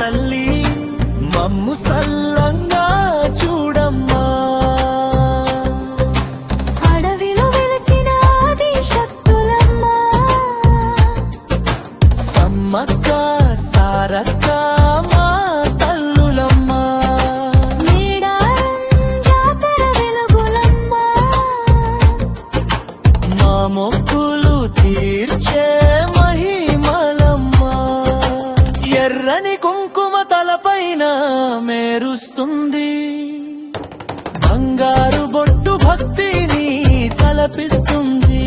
తల్లి మమ్ము సల్లంగా చూడమ్మా అడవిలో వెలసిన ఆది శక్తులమ్మా సమ్మక్క సారక్క మా తల్లులమ్మా మేడారం జాతర వెలుగులమ్మా మా మొక్కులు తీర్చే మహిమలమ్మా ఎర్రని కుంకుమ తలపైన మేరుస్తుంది బంగారు బొట్టు భక్తిని తలపిస్తుంది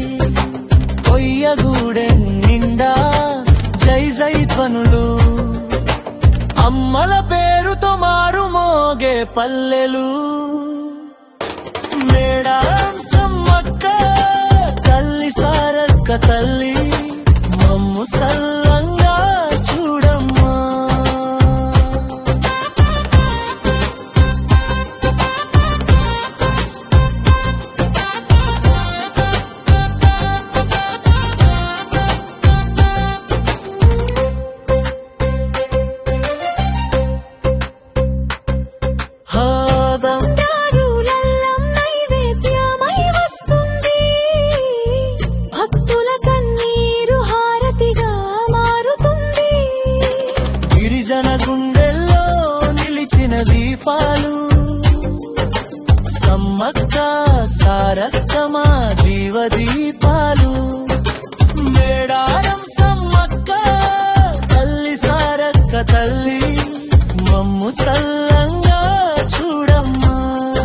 కొయ్యగూడెం నిండా జై జై ధ్వనులు అమ్మల పేరుతో మారు మోగే పల్లెలు మేడారం సమ్మక్క తల్లి సారక్క తల్లి మమ్ము సల్లంగా చూడమ్మా హాదం దారులల్లం నైవేద్యమై వస్తుంది భక్తుల కన్నీరు హారతిగా మారుతుంది గిరిజన గుండెల్లో నిలిచిన దీపాలు సమ్మక్క సారక్క మా జీవ దీపాలు మేడారం సమ్మక్క తల్లి సారక్క తల్లి మమ్ము సల్లంగా చూడమ్మా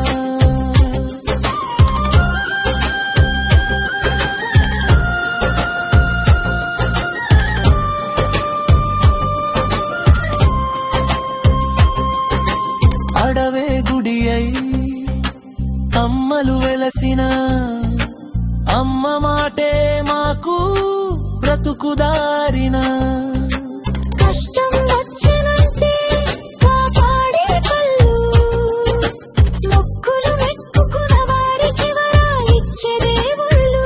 అడవే గుడి అయి అమ్మలు వెలసిన అమ్మ మాటే మాకు బ్రతుకుదారిన కష్టం వచ్చినంటే కాపాడే కళ్ళు మొక్కులు మెక్కుకున్న వారికి వరాలిచ్చే దేవుళ్ళు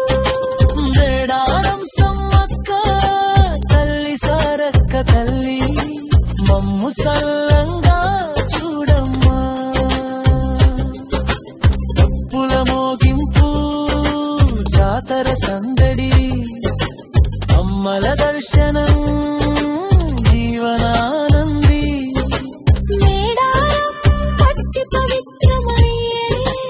మేడారం సమ్మక్క తల్లి సారక్క తల్లి మమ్ము సల్లంగా చూడమ్మా తప్పుల మోగింపు జాతర సందడి అమ్మల దర్శనం జీవనానంది మేడారం పట్టి పవిత్రమయ్యే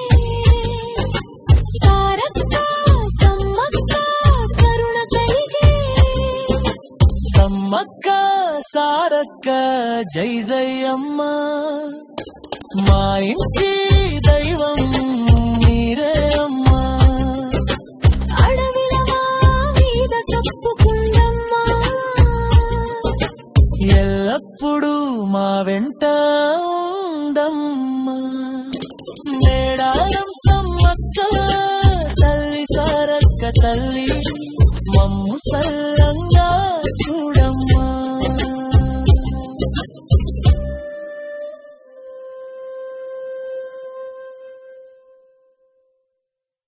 సారక్క సమ్మక్క కరుణ కలిగే సమ్మక్క సారక్క జై జై అమ్మ మా ఇంటి దైవం మీరే అమ్మా అడవిల మా మీద తప్పుకుందమ్మా ఎల్లప్పుడూ మా వెంట